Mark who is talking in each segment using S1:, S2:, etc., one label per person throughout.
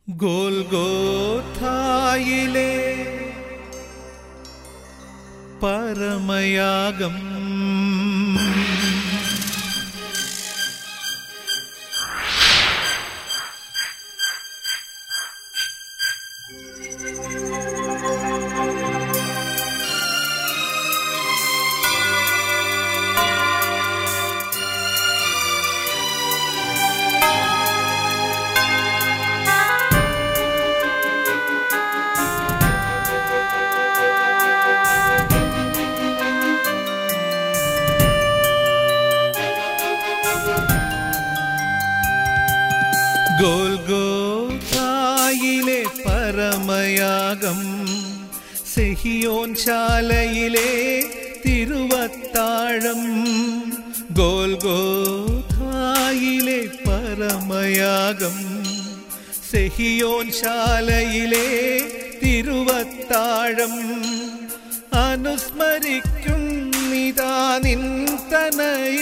S1: ഗോൽഗോഥായിലെ പരമയാഗം ഗോൽഗോഥായിലെ പരമയാഗം സെഹിയോൻ ശാലയിലെ തിരുവത്താഴം ഗോൽഗോഥായിലെ പരമയാഗം സെഹിയോൻ ശാലയിലെ തിരുവത്താഴം അനുസ്മരിക്കും നിതാ നിൻ തനയ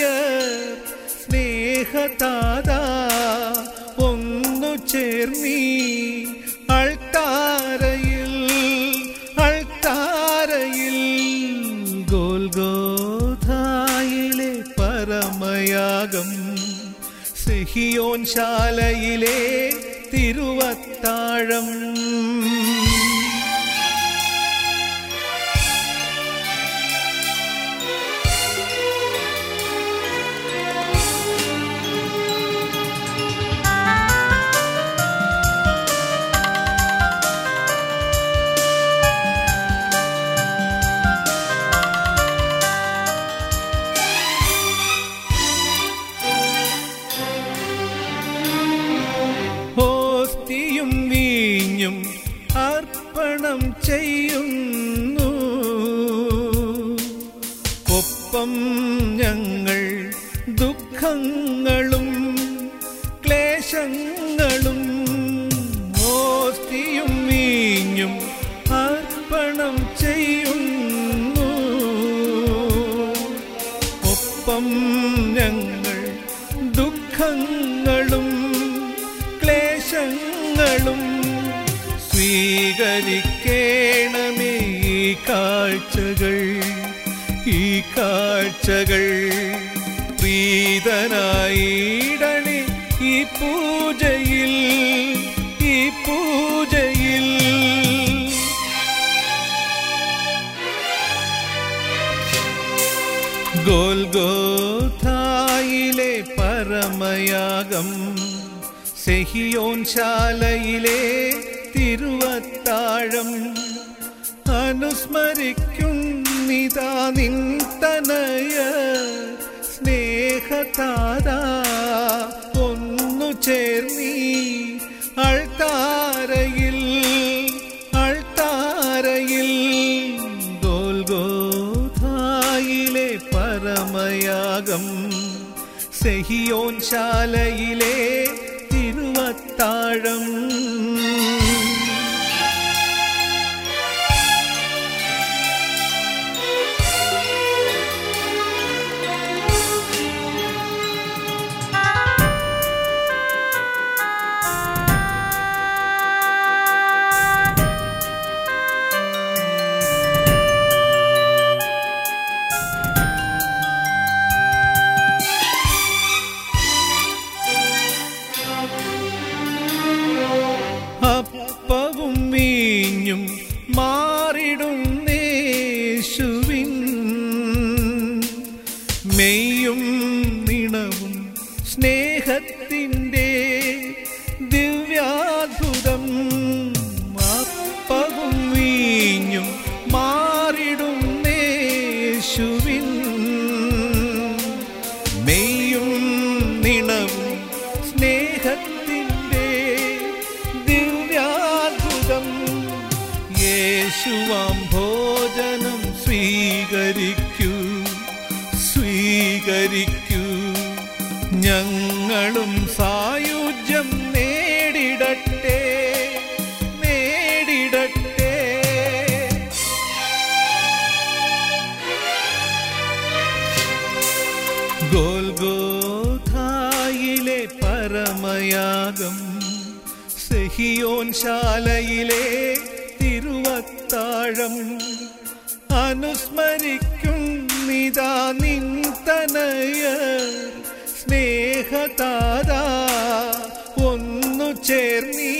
S1: സ്നേഹതാതാ ഒന്നു ചേർന്നീ അൾത്താരയിൽ അൾത്താരയിൽ ഗോൽഗോധായിലെ പരമയാഗം സെഹിയോൻ ശാലയിലെ തിരുവത്താഴം ഹോസ്തിയും വീഞ്ഞും അർപ്പണം ചെയ്യുന്നു ഒപ്പം ഞങ്ങൾ ദുഃഖങ്ങളും ക്ലേശങ്ങളും ഹോസ്തിയും വീഞ്ഞും അർപ്പണം ചെയ്യുന്നു ഒപ്പം ഞങ്ങൾ ദുഃഖങ്ങളും ക്ലേശങ്ങളും സ്വീകരിക്കേണമേ ഈ കാഴ്ചകൾ ഈ കാഴ്ചകൾ പ്രീതനായിടണേ ഈ പൂജയിൽ ഈ പൂജയിൽ ഗോൽഗോഥായിലെ പരമയാഗം സെഹിയോൻ ശാലയിലെ തിരുവത്താഴം അനുസ്മരിക്കും നിതാ നിൻ തനയ സ്നേഹതാരാ ഒന്നു ചേർന്നീ അൾത്താരയിൽ അൾത്താരയിൽ ഗോൽഗോധായിലെ പരമയാഗം സെഹിയോൻ ശാലയിലെ തിരുവത്താഴം അപ്പവും വീഞ്ഞും മാറിടും യേശുവിൻ മെയ്യും നിണവും സ്നേഹത്തിൻ്റെ ദിവ്യാത്ഭുതം അപ്പവും വീഞ്ഞും മാറിടും യേശുവിൻ മെയ്യും നിണവും സ്നേഹത്തിൻ്റെ ദിവ്യാത്ഭുതം യേശുവാം ഭോജനം സ്വീകരിക്കൂ സ്വീകരിക്കൂ ഞങ്ങളും സായുജ്യം നേടിടട്ടെ നേടിടട്ടെ ഗോൽഗോഥായിലെ പരമയാഗം ഗഹിയോൻ ശാലയിലെ തിരുവത്താഴം അനുസ്മരിക്കുന്നിതാ നിന്തനയ സ്നേഹതാരാ ഒന്നു ചേർന്നീ